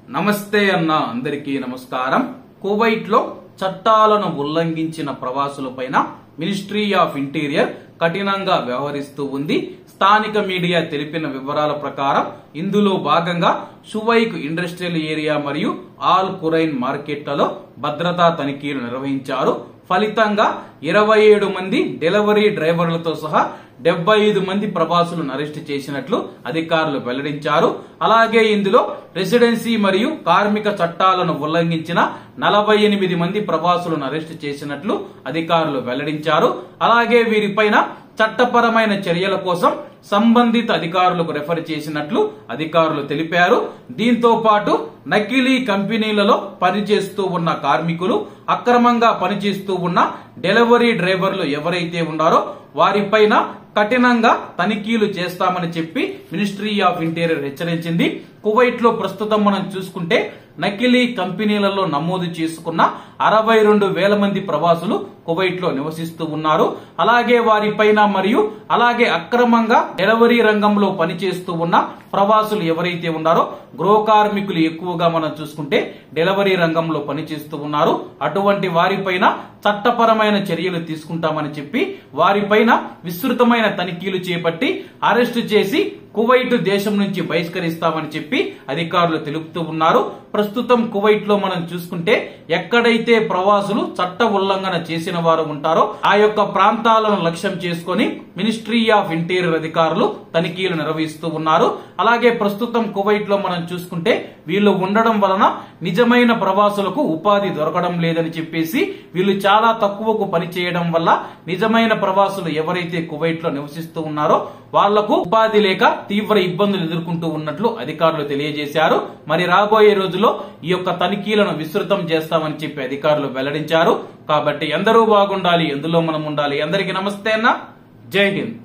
నమస్తే అన్న అందరికీ నమస్కారం కువైట్ లో చట్టాలను ఉల్లంఘించిన ప్రవాసులపైన మినిస్ట్రీ ఆఫ్ ఇంటీరియర్ కఠినంగా వ్యవహరిస్తూ ఉంది స్థానిక మీడియా తెలిపిన వివరాల ప్రకారం ఇందులో భాగంగా షువైక్ ఇండస్ట్రియల్ ఏరియా మరియు ఆల్ కురైన్ మార్కెట్లలో భద్రతా తనిఖీలు నిర్వహించారు ఫలితంగా ఇరవై ఏడు మంది డెలివరీ డ్రైవర్లతో సహా డెబ్బై ఐదు మంది ప్రవాసులను అరెస్టు చేసినట్లు అధికారులు వెల్లడించారు అలాగే ఇందులో రెసిడెన్సీ మరియు కార్మిక చట్టాలను ఉల్లంఘించిన నలభై ఎనిమిది మంది ప్రవాసులను అరెస్టు చేసినట్లు అధికారులు వెల్లడించారు అలాగే వీరిపైన చట్టపరమైన చర్యల కోసం సంబంధిత అధికారులకు రెఫర్ చేసినట్లు అధికారులు తెలిపారు దీంతో పాటు నకిలీ కంపెనీలలో పనిచేస్తూ ఉన్న కార్మికులు అక్రమంగా పనిచేస్తూ ఉన్న డెలివరీ డ్రైవర్లు ఎవరైతే ఉన్నారో వారిపైన కఠినంగా తనిఖీలు చేస్తామని చెప్పి మినిస్ట్రీ ఆఫ్ ఇంటీరియర్ హెచ్చరించింది కువైట్ లో ప్రస్తుతం మనం చూసుకుంటే నకిలీ కంపెనీలలో నమోదు చేసుకున్న అరవై రెండు వేల మంది ప్రవాసులు కువైట్ లో నివసిస్తూ ఉన్నారు అలాగే వారిపైన మరియు అలాగే అక్రమంగా డెలివరీ రంగంలో పనిచేస్తూ ఉన్న ప్రవాసులు ఎవరైతే ఉన్నారో గృహ కార్మికులు ఎక్కువగా మనం చూసుకుంటే డెలివరీ రంగంలో పనిచేస్తూ ఉన్నారు అటువంటి వారిపైన చట్టపరమైన చర్యలు తీసుకుంటామని చెప్పి వారిపైన విస్తృతమైన తనిఖీలు చేపట్టి అరెస్టు చేసి కువైట్ దేశం నుంచి బహిష్కరిస్తామని చెప్పి అధికారులు తెలుపుతూ ఉన్నారు ప్రస్తుతం కువైట్ లో మనం చూసుకుంటే ఎక్కడైతే ప్రవాసులు చట్ట ఉల్లంఘన చేసిన వారు ఉంటారో ఆ యొక్క ప్రాంతాలను లక్ష్యం చేసుకొని మినిస్ట్రీ ఆఫ్ ఇంటీరియర్ అధికారులు తనిఖీలు నిర్వహిస్తూ ఉన్నారు అలాగే ప్రస్తుతం కువైట్ లో మనం చూసుకుంటే వీళ్ళు ఉండడం వలన నిజమైన ప్రవాసులకు ఉపాధి దొరకడం లేదని చెప్పేసి వీళ్ళు చాలా తక్కువకు పని చేయడం వల్ల నిజమైన ప్రవాసులు ఎవరైతే కువైట్ లో నివసిస్తూ ఉన్నారో వాళ్లకు ఉపాధి లేక తీవ్ర ఇబ్బందులు ఎదుర్కొంటూ ఉన్నట్లు అధికారులు తెలియజేశారు మరి రాబోయే రోజుల్లో ఈ యొక్క తనిఖీలను విస్తృతం చేస్తామని చెప్పి అధికారులు వెల్లడించారు కాబట్టి అందరూ బాగుండాలి ఎందులో మనం ఉండాలి అందరికీ నమస్తే అన్న జై హింద్